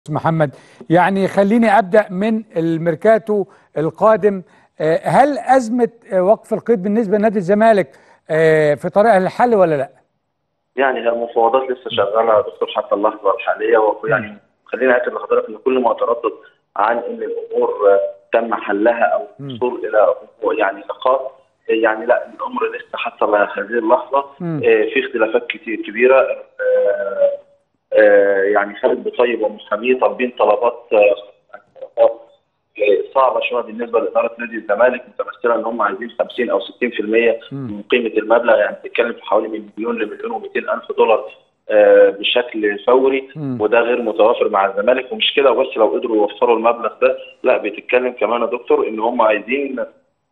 محمد يعني خليني ابدا من الميركاتو القادم آه، هل ازمه آه، وقف القيد بالنسبه لنادي الزمالك آه، في طريقها للحل ولا لا؟ يعني هي المفاوضات لسه شغاله يا دكتور حتى اللحظه الحاليه ويعني خلينا ناكد لحضرتك ان كل ما تردد عن ان الامور آه، تم حلها او الوصول الى يعني نقاط يعني لا الامر لسه حتى هذه اللحظه مم. آه، في اختلافات كتير كبيره آه، آه، يعني خالد بطيب ومحاميه طالبين طلبات آه، طلبات، آه، صعبه شويه بالنسبه لاداره نادي الزمالك متمثله ان هم عايزين 50 او 60% من قيمه المبلغ يعني بتتكلم في حوالي من مليون لمليون و200 الف دولار آه، بشكل فوري مم. وده غير متوافر مع الزمالك ومش كده بس لو قدروا يوفروا المبلغ ده لا بتتكلم كمان يا دكتور ان هم عايزين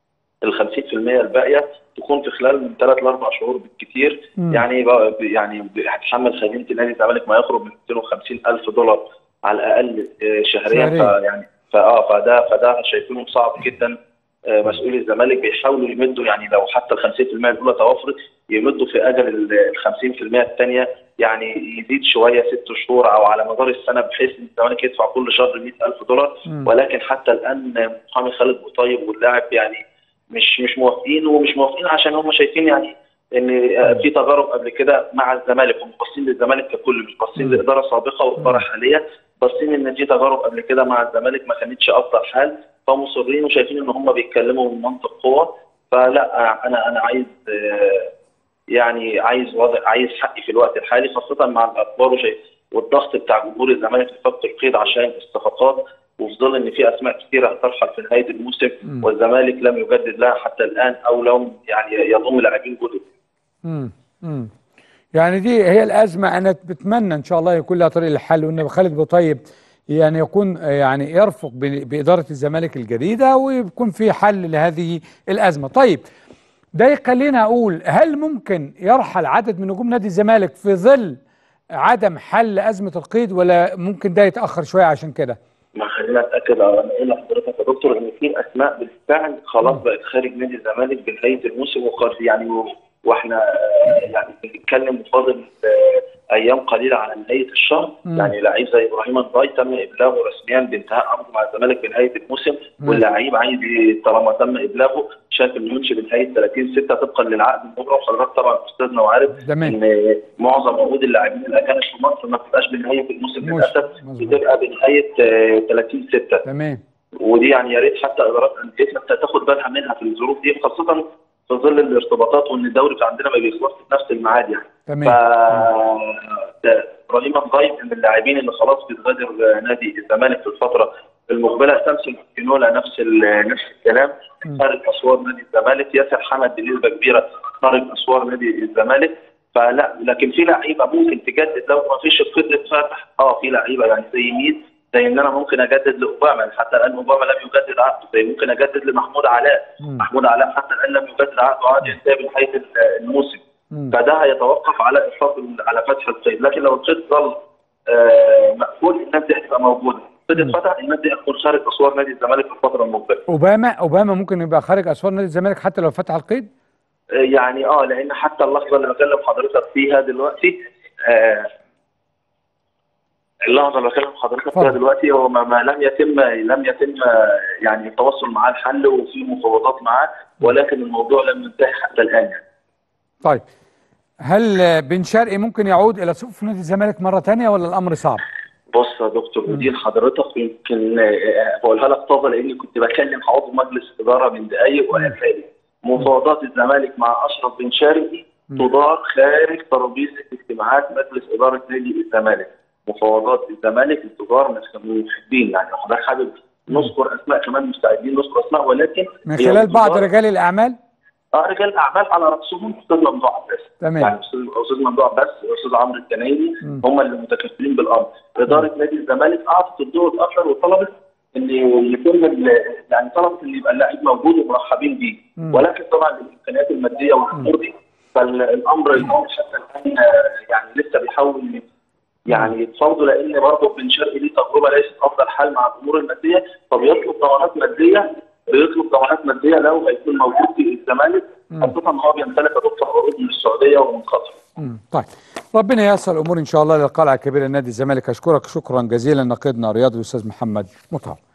ال 50% الباقيه تكون في خلال من ثلاث لاربع شهور بالكثير مم. يعني بقى يعني هتحمل خزينه نادي الزمالك ما يقرب من 250 الف دولار على الاقل آه، شهريا شهرياً. فيعني فاه فده فده شايفينه صعب جدا آه، مسؤولي الزمالك بيحاولوا يمدوا يعني لو حتى ال 50% الاولى توفرت يمدوا في اجل ال 50% الثانيه يعني يزيد شويه ست شهور او على مدار السنه بحيث ان الزمالك يدفع كل شهر 100000 دولار مم. ولكن حتى الان محامي خالد بوطيب واللاعب يعني مش مش موافقين ومش موافقين عشان هم شايفين يعني ان آه، في تجارب قبل كده مع الزمالك هم باصين للزمالك ككل مش باصين مم. لاداره سابقه واداره حاليه باصين ان في تجارب قبل كده مع الزمالك ما كانتش افضل حال فمصرين وشايفين ان هم بيتكلموا من منطق قوه فلا آه، انا انا عايز آه، يعني عايز وضع عايز حقي في الوقت الحالي خاصه مع الاخبار وشايف والضغط بتاع جمهور الزمالك لفك القيد عشان الصفقات وفي ظل ان في اسماء كثيره هترحل في نهايه الموسم مم. والزمالك لم يجدد لها حتى الان او لم يعني يضم لاعبين جدد مم. مم. يعني دي هي الازمه انا بتمنى ان شاء الله يكون لها طريق للحل وان خالد بوطيب يعني يكون آه، يعني يرفق ب- باداره الزمالك الجديده ويكون في حل لهذه الازمه طيب ده يخلينا اقول هل ممكن يرحل عدد من نجوم نادي الزمالك في ظل عدم حل ازمه القيد ولا ممكن ده يتاخر شويه عشان كده ما خلينا اتاكد أو انا اقول لحضرتك يا دكتور ان في اسماء بالفعل خلاص بقت خارج نادي الزمالك بنهايه الموسم وقد يعني و- واحنا آه، يعني بنتكلم فاضل آه، ايام قليله على نهايه الشهر مم. يعني لعيب زي ابراهيم الضاي تم ابلاغه رسميا بانتهاء عقده مع الزمالك بنهايه الموسم مم. واللعيب عايز ي- طالما تم ابلاغه شاف انه يمشي بنهايه 30 6 طبقا للعقد المبرم وحضرتك طبعا استاذنا وعارف تمام ان معظم عقود اللاعبين الاجانب في مصر ما بتبقاش بنهايه الموسم مش- للاسف مظبوط. بتبقى بنهايه آه، 30 6 تمام ودي يعني يا ريت حتى ادارات انديتنا تاخد بالها منها في الظروف دي خاصه في ظل الارتباطات وان الدوري في عندنا ما بيخلصش في نفس الميعاد يعني ف تمام ده ابراهيم الضايب من اللاعبين اللي خلاص بتغادر نادي الزمالك في الفتره المقبله سامسون كينولا نفس ال- نفس الكلام مم. خارج اسوار نادي الزمالك ياسر حمد بنسبه كبيره خارج اسوار نادي الزمالك فلا لكن في لعيبه ممكن تجدد لو ما فيش القيد اتفتح اه في لعيبه يعني زي مين زي ان انا ممكن اجدد لاوباما حتى الان اوباما لم يجدد عقده زي ممكن اجدد لمحمود علاء مم. محمود علاء حتى الان لم يجدد عقده عقد ينتهي بنهايه ال- الموسم مم. فده هيتوقف على اطلاق على فتح القيد لكن لو القيد ظل آه، مقفول الناس دي هتبقى موجوده القيد مم. اتفتح الناس دي هتكون خارج اسوار نادي الزمالك في الفتره المقبله اوباما اوباما ممكن يبقى خارج اسوار نادي الزمالك حتى لو فتح القيد آه، يعني اه لان حتى اللحظه اللي بكلم حضرتك فيها دلوقتي آه اللحظه اللي بكلم حضرتك اتفضل. فيها دلوقتي هو ما, ما لم يتم لم يتم آه، يعني التواصل معاه الحل وفي مفاوضات معاه ولكن الموضوع لم ينتهي حتى الان يعني. طيب هل آه، بن شرقي ممكن يعود الى صفوف نادي الزمالك مره ثانيه ولا الامر صعب؟ بص يا دكتور مم. ودي لحضرتك يمكن آه، بقولها لك طازه لاني كنت بكلم عضو مجلس اداره من دقائق وقال لي مفاوضات الزمالك مع اشرف بن شرقي مم. تدار خارج ترابيزه اجتماعات مجلس اداره نادي الزمالك مفاوضات الزمالك تدار من محبين يعني لو حضرتك حابب نذكر اسماء كمان مستعدين نذكر اسماء ولكن من هي خلال بعض تدار- رجال الاعمال؟ اه رجال اعمال على راسهم استاذ ممدوح عباس تمام يعني استاذ استاذ ممدوح عباس واستاذ عمرو الجنايني مم. هم اللي متكفلين بالامر اداره نادي الزمالك اعطت الضوء الاخضر وطلبت ان يتم ال- يعني طلبت ان يبقى اللاعب موجود ومرحبين بيه مم. ولكن طبعا الامكانيات الماديه والامور دي فالامر الامر حتى الان آه، يعني لسه بيحاول يعني يتفاوضوا لان برضه بن شرقي ليه تجربه ليست افضل حال مع الامور الماديه فبيطلب ضمانات ماديه بيطلب ضمانات ماديه لو هيكون موجود في الزمالك مم. خاصه ان هو بيمتلك يا دكتور عروض من السعوديه ومن قطر مم. طيب ربنا ييسر الامور ان شاء الله للقلعه الكبيره نادي الزمالك اشكرك شكرا جزيلا نقيدنا الرياضي الاستاذ محمد مطهر